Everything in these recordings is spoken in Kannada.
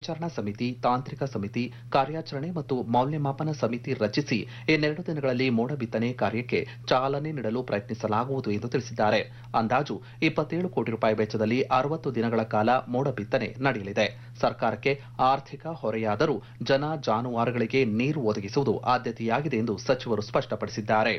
ಮೇಲ್ವಿಚಾರಣಾ ಸಮಿತಿ ತಾಂತ್ರಿಕ ಸಮಿತಿ ಕಾರ್ಯಾಚರಣೆ ಮತ್ತು ಮೌಲ್ಯಮಾಪನ ಸಮಿತಿ ರಚಿಸಿ ಇನ್ನೆರಡು ದಿನಗಳಲ್ಲಿ ಮೋಡ ಬಿತ್ತನೆ ಕಾರ್ಯಕ್ಕೆ ಚಾಲನೆ ನೀಡಲು ಪ್ರಯತ್ನಿಸಲಾಗುವುದು ಎಂದು ತಿಳಿಸಿದ್ದಾರೆ ಅಂದಾಜು ಇಪ್ಪತ್ತೇಳು ಕೋಟಿ ರೂಪಾಯಿ ವೆಚ್ಚದಲ್ಲಿ ಅರವತ್ತು ದಿನಗಳ ಕಾಲ ಮೋಡ ಬಿತ್ತನೆ ನಡೆಯಲಿದೆ ಸರ್ಕಾರಕ್ಕೆ ಆರ್ಥಿಕ ಹೊರೆಯಾದರೂ ಜನ ಜಾನುವಾರುಗಳಿಗೆ ನೀರು ಒದಗಿಸುವುದು ಆದ್ಯತೆಯಾಗಿದೆ ಎಂದು ಸಚಿವರು ಸ್ಪಷ್ಟಪಡಿಸಿದ್ದಾರೆ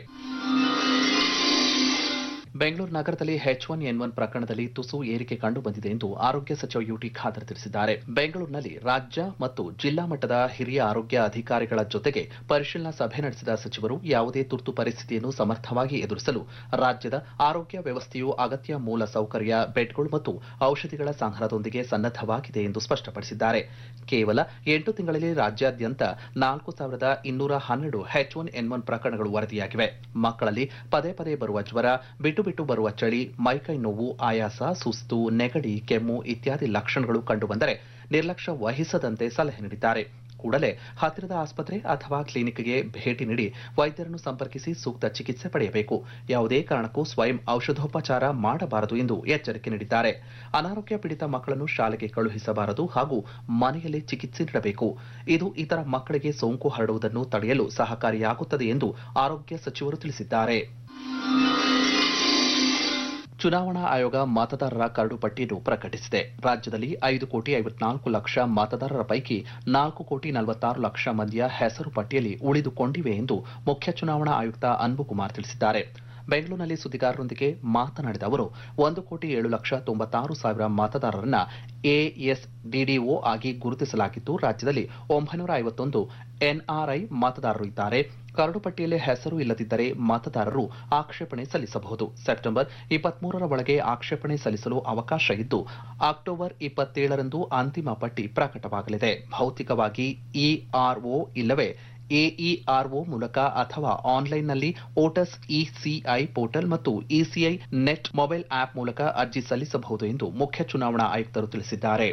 ಬೆಂಗಳೂರು ನಗರದಲ್ಲಿ ಎಚ್ ಒನ್ ಎನ್ ಒನ್ ಪ್ರಕರಣದಲ್ಲಿ ತುಸು ಏರಿಕೆ ಕಂಡು ಬಂದಿದೆ ಎಂದು ಆರೋಗ್ಯ ಸಚಿವ ಯುಟಿ ಖಾದರ್ ತಿಳಿಸಿದ್ದಾರೆ ಬೆಂಗಳೂರಿನಲ್ಲಿ ರಾಜ್ಯ ಮತ್ತು ಜಿಲ್ಲಾ ಮಟ್ಟದ ಹಿರಿಯ ಆರೋಗ್ಯ ಅಧಿಕಾರಿಗಳ ಜೊತೆಗೆ ಪರಿಶೀಲನಾ ಸಭೆ ನಡೆಸಿದ ಸಚಿವರು ಯಾವುದೇ ತುರ್ತು ಪರಿಸ್ಥಿತಿಯನ್ನು ಸಮರ್ಥವಾಗಿ ಎದುರಿಸಲು ರಾಜ್ಯದ ಆರೋಗ್ಯ ವ್ಯವಸ್ಥೆಯು ಅಗತ್ಯ ಮೂಲ ಸೌಕರ್ಯ ಬೆಡ್ಗಳು ಮತ್ತು ಔಷಧಿಗಳ ಸಂಗ್ರಹದೊಂದಿಗೆ ಸನ್ನದ್ದವಾಗಿದೆ ಎಂದು ಸ್ಪಷ್ಟಪಡಿಸಿದ್ದಾರೆ ಕೇವಲ ಎಂಟು ತಿಂಗಳಲ್ಲಿ ರಾಜ್ಯಾದ್ಯಂತ ನಾಲ್ಕು ಸಾವಿರದ ಇನ್ನೂರ ಹನ್ನೆರಡು ಎಚ್ ಒನ್ ಎನ್ ಒನ್ ಪ್ರಕರಣಗಳು ವರದಿಯಾಗಿವೆ ಮಕ್ಕಳಲ್ಲಿ ಪದೇ ಪದೇ ಬರುವ ಜ್ವರ ಬಿಟ್ಟು ಬಿಟ್ಟು ಬರುವ ಚಳಿ ಮೈಕೈ ನೋವು ಆಯಾಸ ಸುಸ್ತು ನೆಗಡಿ ಕೆಮ್ಮು ಇತ್ಯಾದಿ ಲಕ್ಷಣಗಳು ಕಂಡುಬಂದರೆ ನಿರ್ಲಕ್ಷ್ಯ ವಹಿಸದಂತೆ ಸಲಹೆ ನೀಡಿದ್ದಾರೆ ಕೂಡಲೇ ಹತ್ತಿರದ ಆಸ್ಪತ್ರೆ ಅಥವಾ ಕ್ಲಿನಿಕ್ಗೆ ಭೇಟಿ ನೀಡಿ ವೈದ್ಯರನ್ನು ಸಂಪರ್ಕಿಸಿ ಸೂಕ್ತ ಚಿಕಿತ್ಸೆ ಪಡೆಯಬೇಕು ಯಾವುದೇ ಕಾರಣಕ್ಕೂ ಸ್ವಯಂ ಔಷಧೋಪಚಾರ ಮಾಡಬಾರದು ಎಂದು ಎಚ್ಚರಿಕೆ ನೀಡಿದ್ದಾರೆ ಅನಾರೋಗ್ಯ ಪೀಡಿತ ಮಕ್ಕಳನ್ನು ಶಾಲೆಗೆ ಕಳುಹಿಸಬಾರದು ಹಾಗೂ ಮನೆಯಲ್ಲೇ ಚಿಕಿತ್ಸೆ ನೀಡಬೇಕು ಇದು ಇತರ ಮಕ್ಕಳಿಗೆ ಸೋಂಕು ಹರಡುವುದನ್ನು ತಡೆಯಲು ಸಹಕಾರಿಯಾಗುತ್ತದೆ ಎಂದು ಆರೋಗ್ಯ ಸಚಿವರು ತಿಳಿಸಿದ್ದಾರೆ ಚುನಾವಣಾ ಆಯೋಗ ಮತದಾರರ ಕರಡು ಪಟ್ಟಿಯನ್ನು ಪ್ರಕಟಿಸಿದೆ ರಾಜ್ಯದಲ್ಲಿ ಐದು ಕೋಟಿ ಐವತ್ನಾಲ್ಕು ಲಕ್ಷ ಮತದಾರರ ಪೈಕಿ ನಾಲ್ಕು ಕೋಟಿ ನಲವತ್ತಾರು ಲಕ್ಷ ಮಂದಿಯ ಹೆಸರು ಪಟ್ಟಿಯಲ್ಲಿ ಉಳಿದುಕೊಂಡಿವೆ ಎಂದು ಮುಖ್ಯ ಚುನಾವಣಾ ಆಯುಕ್ತ ಅನ್ಬುಕುಮಾರ್ ತಿಳಿಸಿದ್ದಾರೆ ಬೆಂಗಳೂರಿನಲ್ಲಿ ಸುದ್ದಿಗಾರರೊಂದಿಗೆ ಮಾತನಾಡಿದ ಅವರು ಒಂದು ಕೋಟಿ ಏಳು ಲಕ್ಷ ತೊಂಬತ್ತಾರು ಸಾವಿರ ಮತದಾರರನ್ನ ಎಎಸ್ಡಿಡಿಒ ಆಗಿ ಗುರುತಿಸಲಾಗಿದ್ದು ರಾಜ್ಯದಲ್ಲಿ ಒಂಬೈನೂರ ಐವತ್ತೊಂದು ಎನ್ಆರ್ಐ ಮತದಾರರು ಇದ್ದಾರೆ ಕರಡು ಪಟ್ಟಿಯಲ್ಲಿ ಹೆಸರು ಇಲ್ಲದಿದ್ದರೆ ಮತದಾರರು ಆಕ್ಷೇಪಣೆ ಸಲ್ಲಿಸಬಹುದು ಸೆಪ್ಟೆಂಬರ್ ಇಪ್ಪತ್ಮೂರರ ಒಳಗೆ ಆಕ್ಷೇಪಣೆ ಸಲ್ಲಿಸಲು ಅವಕಾಶ ಇದ್ದು ಅಕ್ಟೋಬರ್ ಇಪ್ಪತ್ತೇಳರಂದು ಅಂತಿಮ ಪಟ್ಟಿ ಪ್ರಕಟವಾಗಲಿದೆ ಭೌತಿಕವಾಗಿ ಇಆರ್ಒ ಇಲ್ಲವೇ ಎಇಆರ್ಒ ಮೂಲಕ ಅಥವಾ ಆನ್ಲೈನ್ನಲ್ಲಿ ಓಟಸ್ ಇಸಿಐ ಪೋರ್ಟಲ್ ಮತ್ತು ಇಸಿಐ ನೆಟ್ ಮೊಬೈಲ್ ಆಪ್ ಮೂಲಕ ಅರ್ಜಿ ಸಲ್ಲಿಸಬಹುದು ಎಂದು ಮುಖ್ಯ ಚುನಾವಣಾ ಆಯುಕ್ತರು ತಿಳಿಸಿದ್ದಾರೆ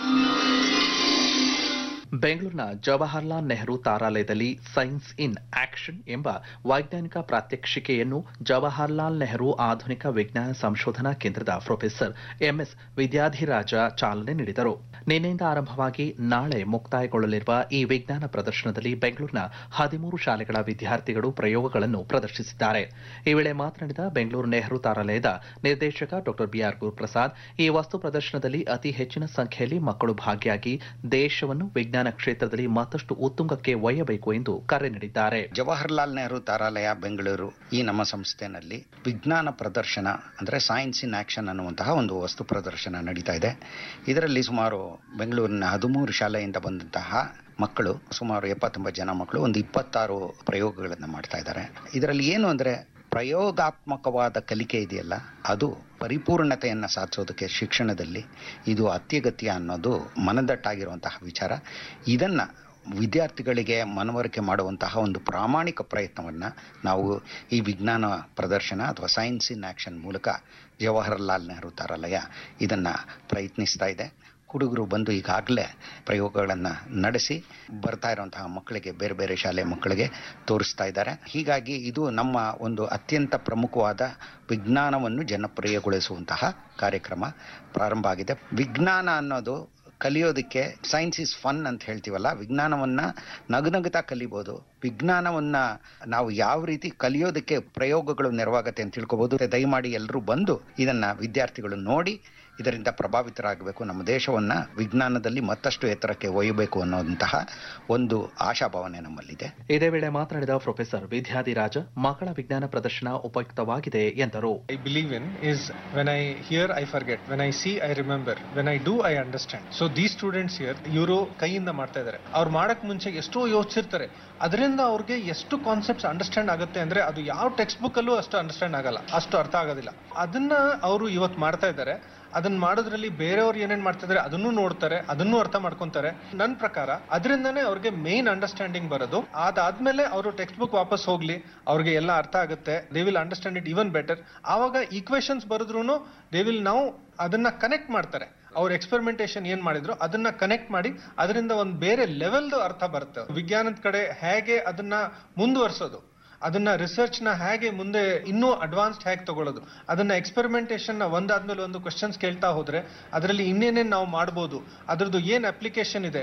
ಬೆಂಗಳೂರಿನ ಜವಾಹರ್ಲಾಲ್ ನೆಹರು ತಾರಾಲಯದಲ್ಲಿ ಸೈನ್ಸ್ ಇನ್ ಆಕ್ಷನ್ ಎಂಬ ವೈಜ್ಞಾನಿಕ ಪ್ರಾತ್ಯಕ್ಷಿಕೆಯನ್ನು ಜವಾಹರ್ಲಾಲ್ ನೆಹರು ಆಧುನಿಕ ವಿಜ್ಞಾನ ಸಂಶೋಧನಾ ಕೇಂದ್ರದ ಪ್ರೊಫೆಸರ್ ಎಂಎಸ್ ವಿದ್ಯಾಧಿರಾಜ ಚಾಲನೆ ನೀಡಿದರು ನಿನ್ನೆಯಿಂದ ಆರಂಭವಾಗಿ ನಾಳೆ ಮುಕ್ತಾಯಗೊಳ್ಳಲಿರುವ ಈ ವಿಜ್ಞಾನ ಪ್ರದರ್ಶನದಲ್ಲಿ ಬೆಂಗಳೂರಿನ ಹದಿಮೂರು ಶಾಲೆಗಳ ವಿದ್ಯಾರ್ಥಿಗಳು ಪ್ರಯೋಗಗಳನ್ನು ಪ್ರದರ್ಶಿಸಿದ್ದಾರೆ ಈ ವೇಳೆ ಮಾತನಾಡಿದ ಬೆಂಗಳೂರು ನೆಹರು ತಾರಾಲಯದ ನಿರ್ದೇಶಕ ಡಾ ಬಿಆರ್ ಗುರುಪ್ರಸಾದ್ ಈ ವಸ್ತು ಪ್ರದರ್ಶನದಲ್ಲಿ ಅತಿ ಹೆಚ್ಚಿನ ಸಂಖ್ಯೆಯಲ್ಲಿ ಮಕ್ಕಳು ಭಾಗಿಯಾಗಿ ದೇಶವನ್ನು ವಿಜ್ಞಾನ ಕ್ಷೇತ್ರದಲ್ಲಿ ಮತ್ತಷ್ಟು ಉತ್ತುಂಗಕ್ಕೆ ಒಯ್ಯಬೇಕು ಎಂದು ಕರೆ ನೀಡಿದ್ದಾರೆ ಜವಾಹರ್ಲಾಲ್ ನೆಹರು ತಾರಾಲಯ ಬೆಂಗಳೂರು ಈ ನಮ್ಮ ಸಂಸ್ಥೆನಲ್ಲಿ ವಿಜ್ಞಾನ ಪ್ರದರ್ಶನ ಅಂದರೆ ಸೈನ್ಸ್ ಇನ್ ಆಕ್ಷನ್ ಅನ್ನುವಂತಹ ಒಂದು ವಸ್ತು ಪ್ರದರ್ಶನ ನಡೀತಾ ಇದೆ ಇದರಲ್ಲಿ ಸುಮಾರು ಬೆಂಗಳೂರಿನ ಹದಿಮೂರು ಶಾಲೆಯಿಂದ ಬಂದಂತಹ ಮಕ್ಕಳು ಸುಮಾರು ಎಪ್ಪತ್ತೊಂಬತ್ತು ಜನ ಮಕ್ಕಳು ಒಂದು ಇಪ್ಪತ್ತಾರು ಪ್ರಯೋಗಗಳನ್ನು ಮಾಡ್ತಾ ಇದ್ದಾರೆ ಇದರಲ್ಲಿ ಏನು ಅಂದರೆ ಪ್ರಯೋಗಾತ್ಮಕವಾದ ಕಲಿಕೆ ಇದೆಯಲ್ಲ ಅದು ಪರಿಪೂರ್ಣತೆಯನ್ನು ಸಾಧಿಸೋದಕ್ಕೆ ಶಿಕ್ಷಣದಲ್ಲಿ ಇದು ಅತ್ಯಗತ್ಯ ಅನ್ನೋದು ಮನದಟ್ಟಾಗಿರುವಂತಹ ವಿಚಾರ ಇದನ್ನು ವಿದ್ಯಾರ್ಥಿಗಳಿಗೆ ಮನವರಿಕೆ ಮಾಡುವಂತಹ ಒಂದು ಪ್ರಾಮಾಣಿಕ ಪ್ರಯತ್ನವನ್ನು ನಾವು ಈ ವಿಜ್ಞಾನ ಪ್ರದರ್ಶನ ಅಥವಾ ಸೈನ್ಸ್ ಇನ್ ಆಕ್ಷನ್ ಮೂಲಕ ಜವಾಹರ್ಲಾಲ್ ನೆಹರು ತಾರಾಲಯ ಇದನ್ನು ಪ್ರಯತ್ನಿಸ್ತಾ ಇದೆ ಹುಡುಗರು ಬಂದು ಈಗಾಗಲೇ ಪ್ರಯೋಗಗಳನ್ನು ನಡೆಸಿ ಬರ್ತಾ ಇರುವಂತಹ ಮಕ್ಕಳಿಗೆ ಬೇರೆ ಬೇರೆ ಶಾಲೆ ಮಕ್ಕಳಿಗೆ ತೋರಿಸ್ತಾ ಇದ್ದಾರೆ ಹೀಗಾಗಿ ಇದು ನಮ್ಮ ಒಂದು ಅತ್ಯಂತ ಪ್ರಮುಖವಾದ ವಿಜ್ಞಾನವನ್ನು ಜನಪ್ರಿಯಗೊಳಿಸುವಂತಹ ಕಾರ್ಯಕ್ರಮ ಪ್ರಾರಂಭ ಆಗಿದೆ ವಿಜ್ಞಾನ ಅನ್ನೋದು ಕಲಿಯೋದಕ್ಕೆ ಸೈನ್ಸ್ ಇಸ್ ಫನ್ ಅಂತ ಹೇಳ್ತೀವಲ್ಲ ವಿಜ್ಞಾನವನ್ನ ನಗುನಗುತ್ತಾ ಕಲಿಬೋದು ವಿಜ್ಞಾನವನ್ನ ನಾವು ಯಾವ ರೀತಿ ಕಲಿಯೋದಕ್ಕೆ ಪ್ರಯೋಗಗಳು ನೆರವಾಗತ್ತೆ ಅಂತ ತಿಳ್ಕೊಬಹುದು ದಯಮಾಡಿ ಎಲ್ಲರೂ ಬಂದು ಇದನ್ನ ವಿದ್ಯಾರ್ಥಿಗಳು ನೋಡಿ ಇದರಿಂದ ಪ್ರಭಾವಿತರಾಗಬೇಕು ನಮ್ಮ ದೇಶವನ್ನ ವಿಜ್ಞಾನದಲ್ಲಿ ಮತ್ತಷ್ಟು ಎತ್ತರಕ್ಕೆ ಒಯ್ಯಬೇಕು ಅನ್ನೋಂತಹ ಒಂದು ಆಶಾಭಾವನೆ ನಮ್ಮಲ್ಲಿದೆ ಇದೇ ವೇಳೆ ಮಾತನಾಡಿದ ಪ್ರೊಫೆಸರ್ ವಿದ್ಯಾಧಿರಾಜ ಮಕ್ಕಳ ವಿಜ್ಞಾನ ಪ್ರದರ್ಶನ ಉಪಯುಕ್ತವಾಗಿದೆ ಎಂದರು I believe in is when I hear, I forget. When I see, I remember. When I do, I understand. So these students here, ಇವರು ಕೈಯಿಂದ ಮಾಡ್ತಾ ಇದ್ದಾರೆ ಅವ್ರು ಮಾಡಕ್ ಮುಂಚೆ ಎಷ್ಟೋ ಯೋಚಿಸಿರ್ತಾರೆ ಅದರಿಂದ ಅವ್ರಿಗೆ ಎಷ್ಟು ಕಾನ್ಸೆಪ್ಟ್ಸ್ ಅಂಡರ್ಸ್ಟ್ಯಾಂಡ್ ಆಗುತ್ತೆ ಅಂದ್ರೆ ಅದು ಯಾವ ಟೆಕ್ಸ್ಟ್ ಬುಕ್ ಅಲ್ಲೂ ಅಷ್ಟು ಅಂಡರ್ಸ್ಟ್ಯಾಂಡ್ ಆಗಲ್ಲ ಅಷ್ಟು ಅರ್ಥ ಆಗೋದಿಲ್ಲ ಅದನ್ನ ಅವರು ಇವತ್ತು ಮಾಡ್ತಾ ಇದ್ದಾರೆ ಅದನ್ನ ಮಾಡೋದ್ರಲ್ಲಿ ಬೇರೆಯವ್ರು ಏನೇನ್ ಮಾಡ್ತಿದ್ದಾರೆ ಅದನ್ನು ನೋಡ್ತಾರೆ ಅದನ್ನು ಅರ್ಥ ಮಾಡ್ಕೊಂತಾರೆ ನನ್ನ ಪ್ರಕಾರ ಅದರಿಂದನೇ ಅವ್ರಿಗೆ ಮೇನ್ ಅಂಡರ್ಸ್ಟ್ಯಾಂಡಿಂಗ್ ಬರೋದು ಅದಾದ್ಮೇಲೆ ಅವರು ಟೆಕ್ಸ್ಟ್ ಬುಕ್ ವಾಪಸ್ ಹೋಗ್ಲಿ ಅವ್ರಿಗೆ ಎಲ್ಲ ಅರ್ಥ ಆಗುತ್ತೆ they will understand it even better ಆವಾಗ ಈಕ್ವೇಶನ್ಸ್ ಬರೆದ್ರು ದೇ ವಿಲ್ ನಾವು ಅದನ್ನ ಕನೆಕ್ಟ್ ಮಾಡ್ತಾರೆ ಅವ್ರ ಎಕ್ಸ್ಪೆರಿಮೆಂಟೇಷನ್ ಏನ್ ಮಾಡಿದ್ರು ಅದನ್ನ ಕನೆಕ್ಟ್ ಮಾಡಿ ಅದರಿಂದ ಒಂದು ಬೇರೆ ಲೆವೆಲ್ದು ಅರ್ಥ ಬರುತ್ತೆ ವಿಜ್ಞಾನದ ಕಡೆ ಹೇಗೆ ಅದನ್ನ ಮುಂದುವರ್ಸೋದು ಅದನ್ನ ರಿಸರ್ಚ್ ನ ಹೇಗೆ ಮುಂದೆ ಇನ್ನೂ ಅಡ್ವಾನ್ಸ್ಡ್ ಹೇಗೆ ತಗೊಳ್ಳೋದು ಅದನ್ನ ಎಕ್ಸ್ಪೆರಿಮೆಂಟೇಷನ್ ನ ಒಂದಾದ್ಮೇಲೆ ಒಂದು ಕ್ವಶನ್ಸ್ ಕೇಳ್ತಾ ಹೋದ್ರೆ ಅದರಲ್ಲಿ ಇನ್ನೇನೇನ್ ನಾವು ಮಾಡ್ಬೋದು ಅದ್ರದ್ದು ಏನ್ ಅಪ್ಲಿಕೇಶನ್ ಇದೆ